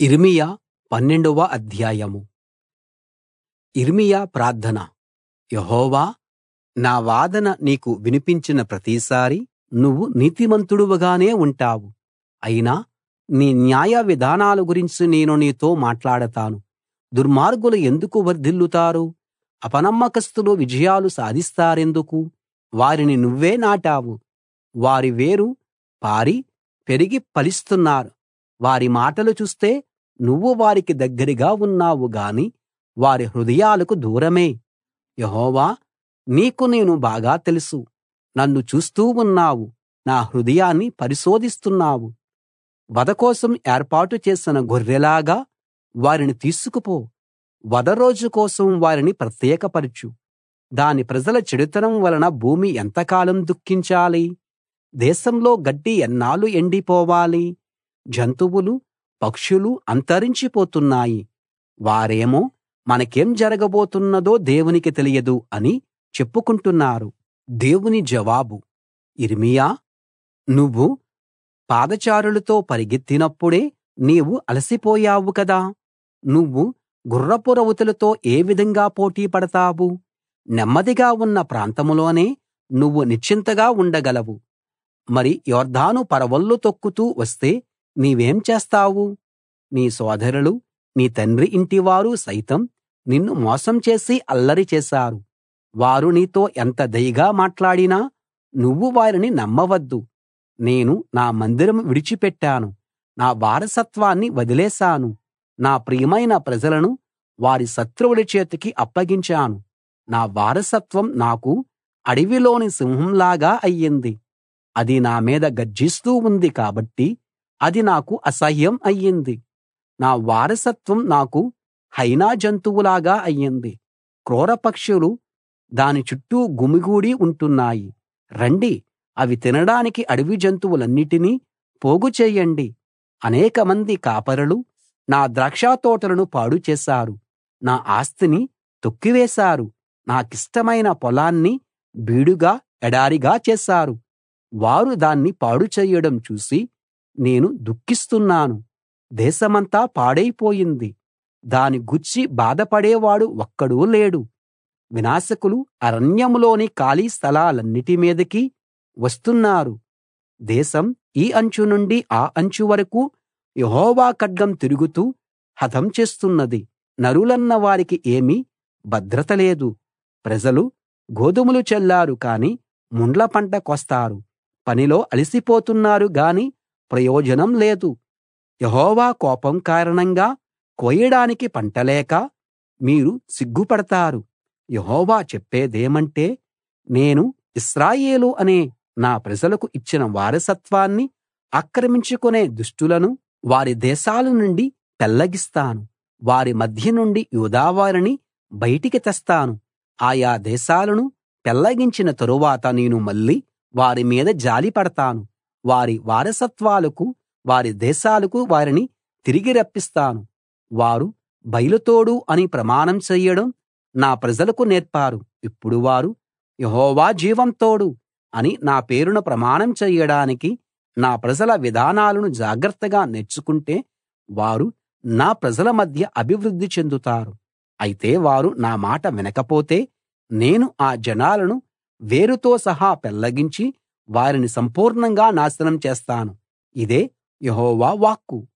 యిర్మీయా పన్నెండవ అధ్యాయం యిర్మీయా ప్రార్థన యెహోవా నా వాదన నీకు వినిపించిన ప్రతిసారీ నువ్వు నీతిమంతుడవుగానే ఉంటావు అయినా నీ న్యాయ విధానాల గురించి నేను నీతో మాట్లాడతాను దుర్మార్గులు ఎందుకు వర్ధిల్లుతారు అపనమ్మకస్తులు విజయాలు సాధిస్తారెందుకు వారిని నువ్వే నాటావు వారి వేరు పారి పెరిగి ఫలిస్తున్నారు వారి మాటలు చూస్తే నువ్వు వారికి దగ్గరగా ఉన్నావు గాని వారి హృదయాలకు దూరమే యెహోవా నీకు నేను బాగా తెలుసు నన్ను చూస్తూ ఉన్నావు నా హృదయాన్ని పరిశోధిస్తున్నావు వధ కోసం ఏర్పాటు చేసిన గొర్రెలాగా వారిని తీసుకుపో వధ రోజు కోసం వారిని ప్రత్యేకపరచు దాని ప్రజల చెడుతనం వలన భూమి ఎంతకాలం దుఃఖించాలి దేశంలో గడ్డి ఎన్నాళ్లు ఎండిపోవాలి జంతువులు పక్షులు అంతరించిపోతున్నాయి వారేమో మనకేం జరగబోతున్నదో దేవునికి తెలియదు అని చెప్పుకుంటున్నారు దేవుని జవాబు యిర్మీయా నువ్వు పాదచారులతో పరిగెత్తినప్పుడే నీవు అలసిపోయావు కదా నువ్వు గుర్రపు రౌతులతో ఏ విధంగా పోటీ పడతావు నెమ్మదిగా ఉన్న ప్రాంతంలోనే నువ్వు నిశ్చింతగా ఉండగలవు మరి యొర్దాను పరవళ్ళు తొక్కుతూ వస్తే నీవేం చేస్తావు నీ సోదరులు నీ తండ్రి ఇంటివారు సైతం నిన్ను మోసం చేసి అల్లరి చేశారు వారు నీతో ఎంత దయగా మాట్లాడినా నువ్వు వారిని నమ్మవద్దు నేను నా మందిరం విడిచిపెట్టాను నా వారసత్వాన్ని వదిలేశాను నా ప్రియమైన ప్రజలను వారి శత్రువుల చేతికి అప్పగించాను నా వారసత్వం నాకు అడవిలోని సింహంలాగా అయ్యింది అది నా మీద గర్జిస్తూ ఉంది కాబట్టి అది నాకు అసహ్యం అయ్యింది నా వారసత్వం నాకు హైనా జంతువులాగా అయ్యింది క్రూర పక్షులు దాని చుట్టూ గుమిగూడి ఉంటున్నాయి రండి అవి తినడానికి అడవి జంతువులన్నిటినీ పోగు చేయండి అనేకమంది కాపరులు నా ద్రాక్షతోటలను పాడు చేశారు నా ఆస్తిని తొక్కివేశారు నాకిష్టమైన పొలాన్ని బీడుగా ఎడారిగా చేశారు వారు దాన్ని పాడు చేయడం చూసి నేను దుఃఖిస్తున్నాను దేశమంతా పాడైపోయింది దాని గూర్చి బాధపడేవాడు ఒక్కడూ లేడు వినాశకులు అరణ్యంలోని ఖాళీ స్థలాలన్నిటి మీదకి వస్తున్నారు దేశం ఈ అంచు నుండి ఆ అంచు వరకూ యెహోవా ఖడ్గం తిరుగుతూ హతం చేస్తున్నది నరులన్న వారికి ఏమీ భద్రత లేదు ప్రజలు గోధుమలు చల్లారు కాని ముండ్ల పంట కోస్తారు పనిలో అలసిపోతున్నారు గాని ప్రయోజనం లేదు యెహోవా కోపం కారణంగా కోయడానికి పంట లేక మీరు సిగ్గుపడతారు యెహోవా చెప్పేదేమంటే నేను ఇశ్రాయేలు అనే నా ప్రజలకు ఇచ్చిన వారసత్వాన్ని ఆక్రమించుకునే దుష్టులను వారి దేశాల నుండి పెల్లగిస్తాను వారి మధ్య నుండి యూదావారిని బయటికి తెస్తాను ఆయా దేశాలను పెల్లగించిన తరువాత నేను మళ్ళీ వారి మీద జాలి పడతాను వారి వారసత్వాలకు వారి దేశాలకు వారిని తిరిగి రప్పిస్తాను వారు బయలుతోడు అని ప్రమాణం చెయ్యడం నా ప్రజలకు నేర్పారు ఇప్పుడు వారు యెహోవా జీవం తోడు అని నా పేరున ప్రమాణం చెయ్యడానికి నా ప్రజల విధానాలను జాగ్రత్తగా నేర్చుకుంటే వారు నా ప్రజల మధ్య అభివృద్ధి చెందుతారు అయితే వారు నా మాట వినకపోతే నేను ఆ జనాలను వేరుతో సహా పెల్లగించి వారిని సంపూర్ణంగా నాశనం చేస్తాను ఇదే యెహోవా వాక్కు